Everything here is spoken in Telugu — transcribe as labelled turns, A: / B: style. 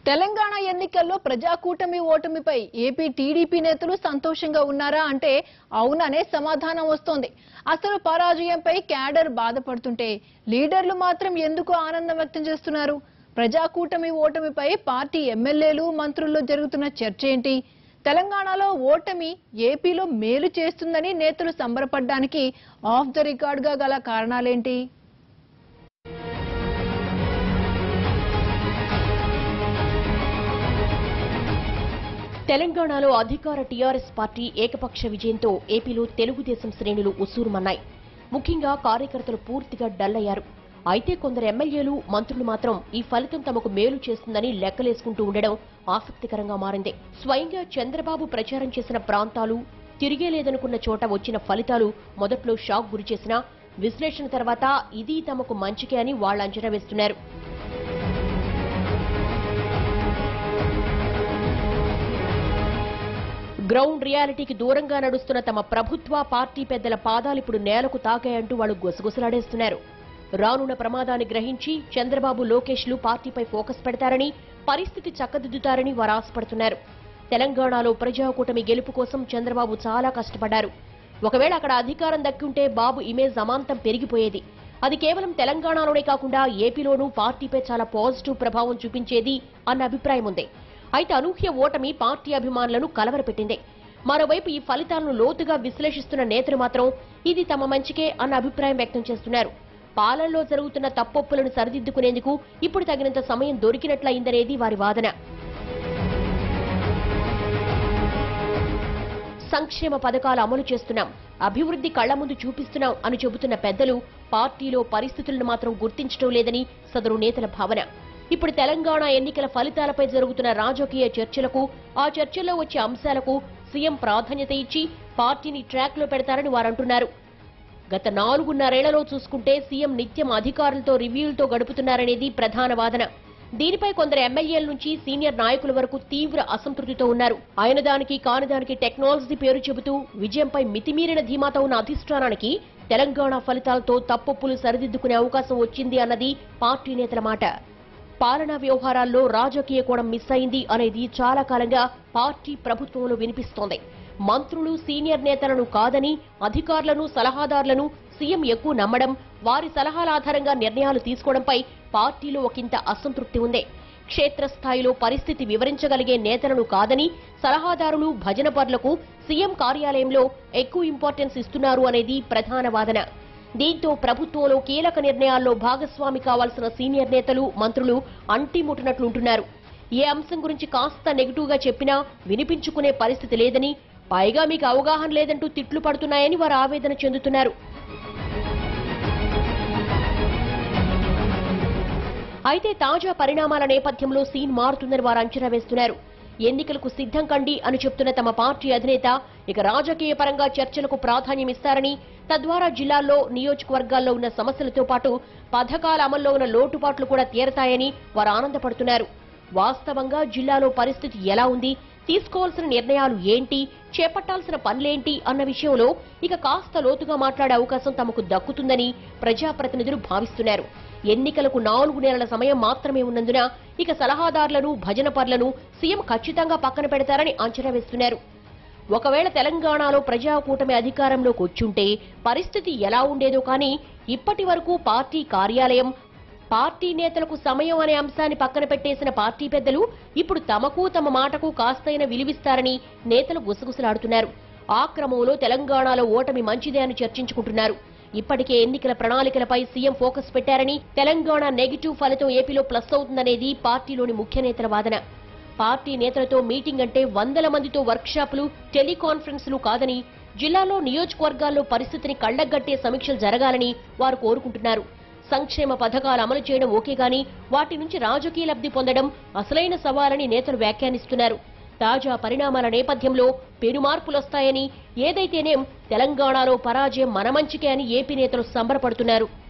A: తెలంగాణ ఎన్నికల్లో ప్రజాకూటమి ఓటమిపై ఏపీ టీడీపీ నేతలు సంతోషంగా ఉన్నారా అంటే అవుననే సమాధానం వస్తోంది అసలు పరాజయంపై క్యాడర్ బాధపడుతుంటే లీడర్లు మాత్రం ఎందుకు ఆనందం వ్యక్తం చేస్తున్నారు ప్రజాకూటమి ఓటమిపై పార్టీ ఎమ్మెల్యేలు మంత్రుల్లో జరుగుతున్న చర్చ ఏంటి తెలంగాణలో ఓటమి ఏపీలో మేలు చేస్తుందని నేతలు సంబరపడ్డానికి ఆఫ్ ద రికార్డ్ గా గల కారణాలేంటి
B: తెలంగాణలో అధికార టీఆర్ఎస్ పార్టీ ఏకపక్ష విజయంతో ఏపీలో తెలుగుదేశం శ్రేణులు ఉసూరుమన్నాయి ముఖ్యంగా కార్యకర్తలు పూర్తిగా డల్ అయ్యారు అయితే కొందరు ఎమ్మెల్యేలు మంత్రులు మాత్రం ఈ ఫలితం తమకు మేలు చేస్తుందని లెక్కలేసుకుంటూ ఉండడం ఆసక్తికరంగా మారింది స్వయంగా చంద్రబాబు ప్రచారం చేసిన ప్రాంతాలు తిరిగేలేదనుకున్న చోట వచ్చిన ఫలితాలు మొదట్లో షాక్ గురిచేసినా విశ్లేషణ తర్వాత ఇది తమకు మంచికే అని వాళ్ళు అంచనా వేస్తున్నారు గ్రౌండ్ రియాలిటీకి దూరంగా నడుస్తున్న తమ ప్రభుత్వ పార్టీ పెద్దల పాదాలిప్పుడు నేలకు తాకాయంటూ వాళ్ళు గుసగుసలాడేస్తున్నారు రానున్న ప్రమాదాన్ని గ్రహించి చంద్రబాబు లోకేష్లు పార్టీపై ఫోకస్ పెడతారని పరిస్థితి చక్కదిద్దుతారని వారు ఆశపడుతున్నారు తెలంగాణలో ప్రజాకూటమి గెలుపు కోసం చంద్రబాబు చాలా కష్టపడ్డారు ఒకవేళ అక్కడ అధికారం దక్కుంటే బాబు ఇమేజ్ అమాంతం పెరిగిపోయేది అది కేవలం తెలంగాణలోనే కాకుండా ఏపీలోనూ పార్టీపై చాలా పాజిటివ్ ప్రభావం చూపించేది అన్న అభిప్రాయం ఉంది అయితే అనూహ్య ఓటమి పార్టీ అభిమానులను కలవరపెట్టింది మరోవైపు ఈ ఫలితాలను లోతుగా విశ్లేషిస్తున్న నేతలు మాత్రం ఇది తమ మంచికే అన్న అభిప్రాయం వ్యక్తం చేస్తున్నారు పాలనలో జరుగుతున్న తప్పొప్పులను సరిదిద్దుకునేందుకు ఇప్పుడు తగినంత సమయం దొరికినట్లయిందనేది వారి వాదన సంక్షేమ పథకాలు అమలు చేస్తున్నాం అభివృద్ధి కళ్ల ముందు చూపిస్తున్నాం అని చెబుతున్న పెద్దలు పార్టీలో పరిస్థితులను మాత్రం గుర్తించడం లేదని సదరు నేతల భావన ఇప్పుడు తెలంగాణ ఎన్నికల ఫలితాలపై జరుగుతున్న రాజకీయ చర్చలకు ఆ చర్చల్లో వచ్చే అంశాలకు సీఎం ప్రాధాన్యత ఇచ్చి పార్టీని ట్రాక్ లో పెడతారని వారంటున్నారు గత నాలుగున్నరేళ్లలో చూసుకుంటే సీఎం నిత్యం అధికారులతో రివ్యూలతో గడుపుతున్నారనేది ప్రధాన వాదన దీనిపై కొందరు ఎమ్మెల్యేల నుంచి సీనియర్ నాయకుల వరకు తీవ్ర అసంతృప్తితో ఉన్నారు ఆయన దానికి కానిదానికి టెక్నాలజీ పేరు చెబుతూ విజయంపై మితిమీరిన ధీమాతో ఉన్న అధిష్టానానికి తెలంగాణ ఫలితాలతో తప్పొప్పులు సరిదిద్దుకునే అవకాశం వచ్చింది అన్నది పార్టీ నేతల మాట పాలనా వ్యవహారాల్లో రాజకీయ కోణం మిస్ అయింది అనేది చాలా కాలంగా పార్టీ ప్రభుత్వంలో వినిపిస్తోంది మంత్రులు సీనియర్ నేతలను కాదని అధికారులను సలహాదారులను సీఎం ఎక్కువ నమ్మడం వారి సలహాల ఆధారంగా నిర్ణయాలు తీసుకోవడంపై పార్టీలో ఒకంత అసంతృప్తి ఉంది క్షేత్రస్థాయిలో పరిస్థితి వివరించగలిగే నేతలను కాదని సలహాదారులు భజనపర్లకు సీఎం కార్యాలయంలో ఎక్కువ ఇంపార్టెన్స్ ఇస్తున్నారు అనేది ప్రధాన వాదన దీంతో ప్రభుత్వంలో కీలక నిర్ణయాల్లో భాగస్వామి కావాల్సిన సీనియర్ నేతలు మంత్రులు అంటిముట్టినట్లుంటున్నారు ఏ అంశం గురించి కాస్త నెగిటివ్ గా చెప్పినా వినిపించుకునే పరిస్థితి లేదని పైగా మీకు అవగాహన లేదంటూ తిట్లు పడుతున్నాయని వారు ఆవేదన చెందుతున్నారు అయితే తాజా పరిణామాల నేపథ్యంలో సీన్ మారుతుందని వారు అంచనా వేస్తున్నారు ఎన్నికలకు సిద్ధం కండి అని చెప్తున్న తమ పార్టీ అధినేత ఇక రాజకీయ పరంగా చర్చలకు ప్రాధాన్యం ఇస్తారని తద్వారా జిల్లాల్లో నియోజకవర్గాల్లో ఉన్న సమస్యలతో పాటు పథకాల అమల్లో ఉన్న లోటుపాట్లు కూడా తీరతాయని వారు ఆనందపడుతున్నారు వాస్తవంగా జిల్లాలో పరిస్థితి ఎలా ఉంది తీసుకోవాల్సిన నిర్ణయాలు ఏంటి చేపట్టాల్సిన పనులేంటి అన్న విషయంలో ఇక కాస్త లోతుగా మాట్లాడే అవకాశం తమకు దక్కుతుందని ప్రజాప్రతినిధులు భావిస్తున్నారు ఎన్నికలకు నాలుగు నెలల సమయం మాత్రమే ఉన్నందున ఇక సలహాదారులను భజనపర్లను సీఎం ఖచ్చితంగా పక్కన పెడతారని అంచనా వేస్తున్నారు ఒకవేళ తెలంగాణలో ప్రజాకూటమి అధికారంలోకి వచ్చుంటే పరిస్థితి ఎలా ఉండేదో కానీ ఇప్పటి వరకు పార్టీ కార్యాలయం పార్టీ నేతలకు సమయం అనే అంశాన్ని పక్కన పెట్టేసిన పార్టీ పెద్దలు ఇప్పుడు తమకు తమ మాటకు కాస్తైన విలువిస్తారని నేతలు గుసగుసలాడుతున్నారు ఆ క్రమంలో తెలంగాణలో ఓటమి మంచిదే అని చర్చించుకుంటున్నారు ఇప్పటికే ఎన్నికల ప్రణాళికలపై సీఎం ఫోకస్ పెట్టారని తెలంగాణ నెగిటివ్ ఫలితం ఏపీలో ప్లస్ అవుతుందనేది పార్టీలోని ముఖ్య నేతల వాదన పార్టీ నేతలతో మీటింగ్ అంటే వందల మందితో వర్క్షాపులు టెలికాన్ఫరెన్సులు కాదని జిల్లాలో నియోజకవర్గాల్లో పరిస్థితిని కళ్లగట్టే సమీక్షలు జరగాలని వారు కోరుకుంటున్నారు సంక్షేమ పథకాలు అమలు చేయడం ఓకే గాని వాటి నుంచి రాజకీయ లబ్ధి పొందడం అసలైన సవాలని నేతలు వ్యాఖ్యానిస్తున్నారు తాజా పరిణామాల నేపథ్యంలో పెను మార్పులొస్తాయని ఏదైతేనేం తెలంగాణలో పరాజయం మన మంచికే అని ఏపీ నేతలు సంబరపడుతున్నారు